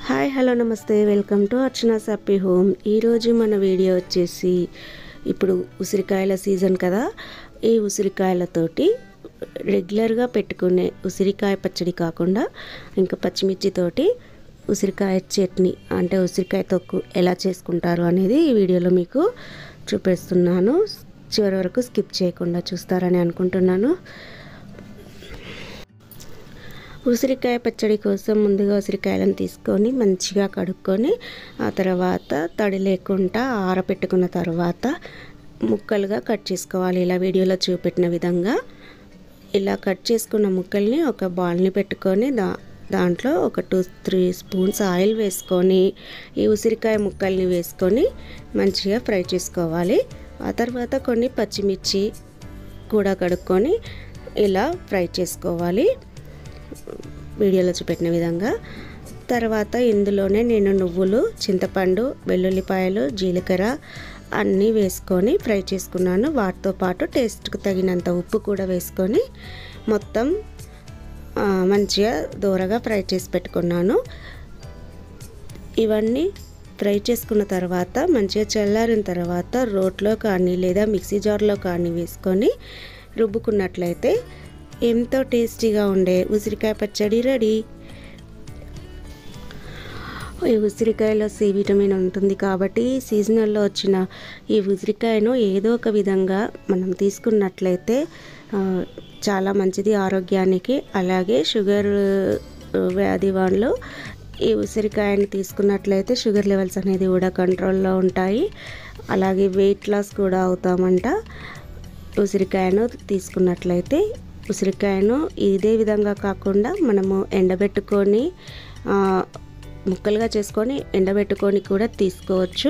hi hello నమస్తే welcome to Archana సప్పి home ఈరోజు మన వీడియో వచ్చేసి ఇప్పుడు ఉసిరికాయల సీజన్ కదా ఈ ఉసిరికాయలతోటి రెగ్యులర్గా పెట్టుకునే ఉసిరికాయ పచ్చడి కాకుండా ఇంకా పచ్చిమిర్చితోటి ఉసిరికాయ చట్నీ అంటే ఉసిరికాయ తొక్కు ఎలా చేసుకుంటారు అనేది ఈ వీడియోలో మీకు చూపిస్తున్నాను చివరి వరకు స్కిప్ చేయకుండా చూస్తారని అనుకుంటున్నాను ఉసిరికాయ పచ్చడి కోసం ముందుగా ఉసిరికాయలను తీసుకొని మంచిగా కడుక్కొని ఆ తర్వాత తడి లేకుండా ఆరబెట్టుకున్న తర్వాత ముక్కలుగా కట్ చేసుకోవాలి ఇలా వీడియోలో చూపెట్టిన విధంగా ఇలా కట్ చేసుకున్న ముక్కల్ని ఒక బాల్ని పెట్టుకొని దా దాంట్లో ఒక టూ త్రీ స్పూన్స్ ఆయిల్ వేసుకొని ఈ ఉసిరికాయ ముక్కల్ని వేసుకొని మంచిగా ఫ్రై చేసుకోవాలి ఆ తర్వాత కొన్ని పచ్చిమిర్చి కూడా కడుక్కొని ఇలా ఫ్రై చేసుకోవాలి వీడియోలో చూపెట్టిన విధంగా తర్వాత ఇందులోనే నేను నువ్వులు చింతపండు వెల్లుల్లిపాయలు జీలకర్ర అన్నీ వేసుకొని ఫ్రై చేసుకున్నాను వాటితో పాటు టేస్ట్కి తగినంత ఉప్పు కూడా వేసుకొని మొత్తం మంచిగా దూరగా ఫ్రై చేసి పెట్టుకున్నాను ఇవన్నీ ఫ్రై చేసుకున్న తర్వాత మంచిగా చల్లారిన తర్వాత రోట్లో కానీ లేదా మిక్సీ జార్లో కానీ వేసుకొని రుబ్బుకున్నట్లయితే ఎంతో టేస్టీగా ఉండే ఉసిరికాయ పచ్చడి రెడీ ఈ ఉసిరికాయలో సి విటమిన్ ఉంటుంది కాబట్టి సీజనల్లో వచ్చిన ఈ ఉసిరికాయను ఏదో ఒక విధంగా మనం తీసుకున్నట్లయితే చాలా మంచిది ఆరోగ్యానికి అలాగే షుగర్ వ్యాధి వాళ్ళు ఈ ఉసిరికాయని తీసుకున్నట్లయితే షుగర్ లెవెల్స్ అనేది కూడా కంట్రోల్లో ఉంటాయి అలాగే వెయిట్ లాస్ కూడా అవుతామంట ఉసిరికాయను తీసుకున్నట్లయితే ఉసిరికాయను ఇదే విధంగా కాకుండా మనము ఎండబెట్టుకొని ముక్కలుగా చేసుకొని ఎండబెట్టుకొని కూడా తీసుకోవచ్చు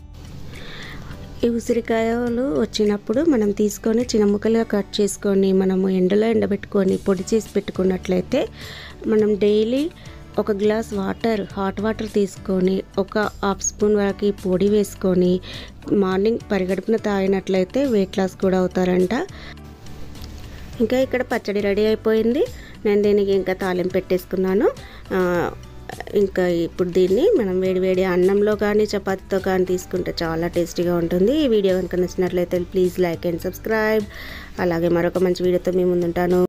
ఈ ఉసిరికాయలు వచ్చినప్పుడు మనం తీసుకొని చిన్న ముక్కలుగా కట్ చేసుకొని మనము ఎండలో ఎండబెట్టుకొని పొడి చేసి పెట్టుకున్నట్లయితే మనం డైలీ ఒక గ్లాస్ వాటర్ హాట్ వాటర్ తీసుకొని ఒక హాఫ్ స్పూన్ వరకు పొడి వేసుకొని మార్నింగ్ పరిగడుపున తాగినట్లయితే వెయిట్ లాస్ కూడా అవుతారంట ఇంకా ఇక్కడ పచ్చడి రెడీ అయిపోయింది నేను దీనికి ఇంకా తాలింపు పెట్టేసుకున్నాను ఇంకా ఇప్పుడు దీన్ని మనం వేడి వేడి అన్నంలో కానీ చపాతీతో కానీ తీసుకుంటే చాలా టేస్టీగా ఉంటుంది ఈ వీడియో కనుక నచ్చినట్లయితే ప్లీజ్ లైక్ అండ్ సబ్స్క్రైబ్ అలాగే మరొక మంచి వీడియోతో మీ ముందుంటాను